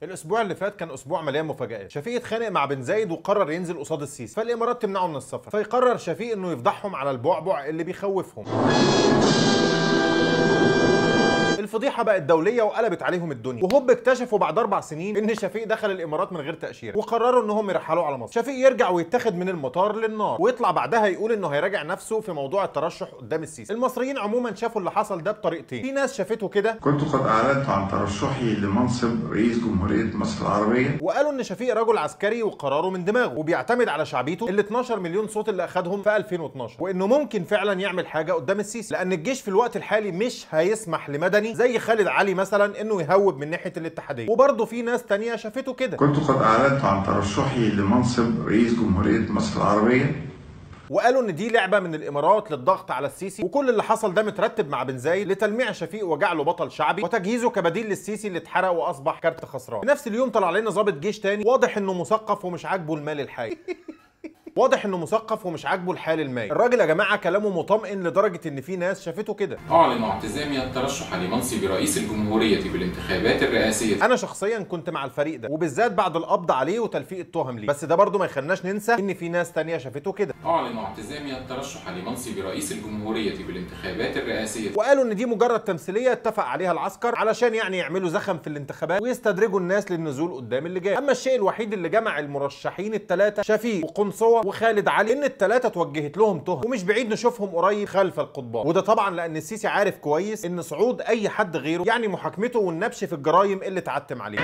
الاسبوع اللي فات كان اسبوع مليان مفاجآت شفيق اتخانق مع بن زايد وقرر ينزل قصاد السيسي فالامارات تمنعه من السفر فيقرر شفيق انه يفضحهم على البعبع اللي بيخوفهم الفضيحه بقت دوليه وقلبت عليهم الدنيا وهوب اكتشفوا بعد اربع سنين ان شفيق دخل الامارات من غير تاشيره وقرروا انهم يرحلوه على مصر شفيق يرجع ويتاخد من المطار للنار ويطلع بعدها يقول انه هيراجع نفسه في موضوع الترشح قدام السيسي المصريين عموما شافوا اللي حصل ده بطريقتين في ناس شافته كده كنت قد أعلنت عن ترشحي لمنصب رئيس جمهورية مصر العربية وقالوا ان شفيق رجل عسكري وقراره من دماغه وبيعتمد على شعبيته ال 12 مليون صوت اللي اخدهم في 2012 وانه ممكن فعلا يعمل حاجه قدام السيسي لان الجيش في الوقت الحالي مش هيسمح لمدني زي خالد علي مثلا انه يهوب من ناحيه الاتحاديه وبرضه في ناس تانية شافته كده كنت قد أعلنت عن ترشحي لمنصب رئيس جمهورية مصر العربية وقالوا ان دي لعبه من الامارات للضغط على السيسي وكل اللي حصل ده مترتب مع بن زايد لتلميع شفيق وجعله بطل شعبي وتجهيزه كبديل للسيسي اللي اتحرق واصبح كارت خسران في نفس اليوم طلع لنا ضابط جيش تاني واضح انه مثقف ومش عاجبه المال الحي واضح انه مثقف ومش عاجبه الحال المائي الراجل يا جماعه كلامه مطمئن لدرجه ان في ناس شافته كده أعلن اعتزامي الترشح لمنصب رئيس الجمهورية بالانتخابات الرئاسية انا شخصيا كنت مع الفريق ده وبالذات بعد القبض عليه وتلفيق التهم ليه بس ده برضه ما يخليناش ننسى ان في ناس تانية شافته كده أعلن اعتزامي الترشح لمنصب رئيس الجمهورية بالانتخابات الرئاسية وقالوا ان دي مجرد تمثيليه اتفق عليها العسكر علشان يعني يعملوا زخم في الانتخابات ويستدرجوا الناس للنزول قدام اللجان اما الشيء الوحيد اللي جمع المرشحين الثلاثه شفيق وقنصوه وخالد علي ان الثلاثه اتوجهت لهم تهم ومش بعيد نشوفهم قريب خلف القضبان وده طبعا لان السيسي عارف كويس ان صعود اي حد غيره يعني محاكمته والنبش في الجرايم اللي اتعتم عليه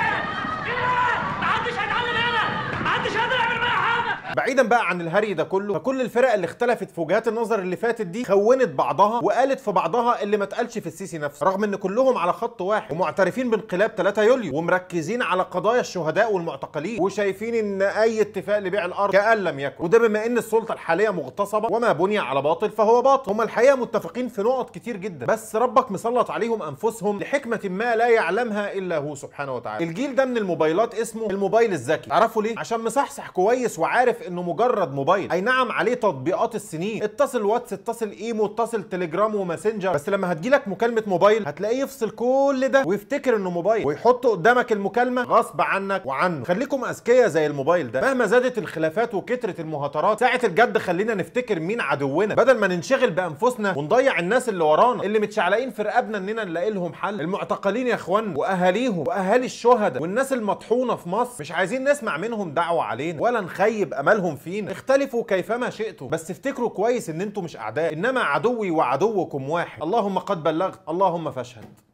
محدش هيتعلم هنا محدش هيقدر يعمل معايا حاجه بعيدا بقى عن الهري ده كله فكل الفرق اللي اختلفت في وجهات النظر اللي فاتت دي خونت بعضها وقالت في بعضها اللي ما اتقالش في السيسي نفسه رغم ان كلهم على خط واحد ومعترفين بانقلاب 3 يوليو ومركزين على قضايا الشهداء والمعتقلين وشايفين ان اي اتفاق لبيع الارض كأن لم يكن وده بما ان السلطه الحاليه مغتصبه وما بني على باطل فهو باطل هم الحقيقه متفقين في نقط كتير جدا بس ربك مسلط عليهم انفسهم لحكمه ما لا يعلمها الا هو سبحانه وتعالى الجيل ده من الموبايلات اسمه الموبايل الذكي تعرفوا ليه عشان مصحصح كويس وعارف انه مجرد موبايل اي نعم عليه تطبيقات السنين اتصل واتس اتصل ايمو اتصل تليجرام وماسنجر بس لما هتجيلك مكالمه موبايل هتلاقيه يفصل كل ده ويفتكر انه موبايل ويحط قدامك المكالمه غصب عنك وعنه خليكم اذكياء زي الموبايل ده مهما زادت الخلافات وكترت المهاترات ساعه الجد خلينا نفتكر مين عدونا بدل ما ننشغل بانفسنا ونضيع الناس اللي ورانا اللي متشعلقين في رقابنا اننا نلاقي لهم حل المعتقلين يا اخوان واهاليهم واهالي الشهداء والناس المطحونه في مصر مش عايزين نسمع منهم دعوه علينا ولا نخيب املهم فينا اختلفوا كيفما شئتم بس افتكروا كويس ان انتم مش اعداء انما عدوي وعدوكم واحد اللهم قد بلغت اللهم فاشهد